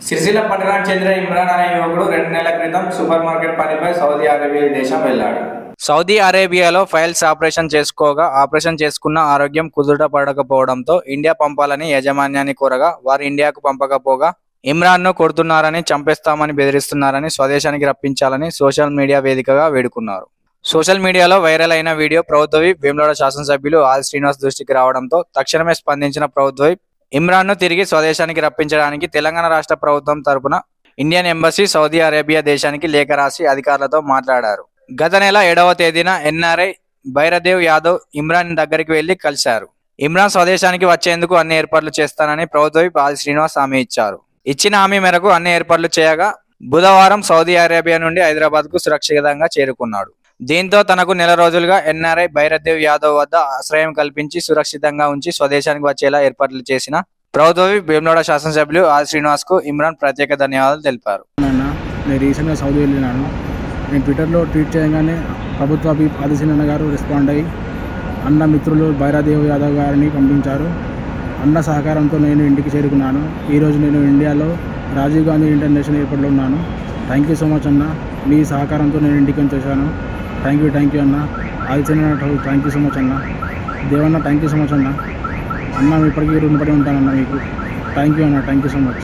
సిరిసిల్ల పట్టణానికి చెందిన ఇమ్రాన్ అనే యువకుడు రెండు నెలల క్రితం సూపర్ మార్కెట్ పనిపై సౌదీ అరేబియా దేశం వెళ్ళాడు సౌదీ అరేబియాలో ఫైల్స్ ఆపరేషన్ చేసుకోగా ఆపరేషన్ చేసుకున్న ఆరోగ్యం కుదుట పడకపోవడంతో ఇండియా పంపాలని యాజమాన్యాన్ని కోరగా వారు ఇండియాకు పంపకపోగా ఇమ్రాన్ను కొడుతున్నారని చంపేస్తామని బెదిరిస్తున్నారని స్వదేశానికి రప్పించాలని సోషల్ మీడియా వేదికగా వేడుకున్నారు సోషల్ మీడియాలో వైరల్ అయిన వీడియో ప్రభుత్వవి వేములవాడ శాసనసభ్యులు ఆది శ్రీనివాస్ దృష్టికి రావడంతో తక్షణమే స్పందించిన ప్రభుత్వవి ఇమ్రాన్ను తిరిగి స్వదేశానికి రప్పించడానికి తెలంగాణ రాష్ట్ర ప్రభుత్వం తరపున ఇండియన్ ఎంబసీ సౌదీ అరేబియా దేశానికి లేఖ రాసి అధికారులతో మాట్లాడారు గత నెల ఏడవ తేదీన ఎన్ఆర్ఐ భైరదేవ్ యాదవ్ ఇమ్రాన్ దగ్గరికి వెళ్లి కలిశారు ఇమ్రాన్ స్వదేశానికి వచ్చేందుకు అన్ని ఏర్పాట్లు చేస్తానని ప్రభుత్వ ఆది శ్రీనివాస్ హామీ ఇచ్చారు ఇచ్చిన హామీ మేరకు అన్ని ఏర్పాట్లు చేయగా బుధవారం సౌదీ అరేబియా నుండి హైదరాబాద్ కు సురక్షితంగా చేరుకున్నాడు దీంతో తనకు నెల రోజులుగా ఎన్ఆర్ఐ భైరదేవ్ యాదవ్ వద్ద ఆశ్రయం కల్పించి సురక్షితంగా ఉంచి స్వదేశానికి వచ్చేలా ఏర్పాట్లు చేసిన ప్రభుత్వ భీమలోడ శాసనసభ్యులు ఆది శ్రీనివాస్ కు ఇమ్రాన్ ప్రత్యేక ధన్యవాదాలు తెలిపారు అన్న నేను రీసెంట్గా సౌదీ వెళ్ళినాను నేను ట్విట్టర్లో ట్వీట్ చేయగానే ప్రభుత్వ అభి- ఆదిశీనన్న గారు రెస్పాండ్ అయ్యి అన్న మిత్రులు బైరాదేవ్ యాదవ్ గారిని పంపించారు అన్న సహకారంతో నేను ఇంటికి చేరుకున్నాను ఈరోజు నేను ఇండియాలో రాజీవ్ గాంధీ ఇంటర్నేషనల్ ఎయిర్పోర్ట్లో ఉన్నాను థ్యాంక్ యూ సో మచ్ అన్న మీ సహకారంతో నేను ఇంటికి వచ్చేసాను థ్యాంక్ యూ థ్యాంక్ యూ అన్న ఆదిశీనన్న థ్యాంక్ యూ సో మచ్ అన్న దేవన్న థ్యాంక్ యూ సో మచ్ అన్న అన్న ఇప్పటికీ రుణపడి ఉంటానన్న మీకు థ్యాంక్ యూ అన్న థ్యాంక్ యూ సో మచ్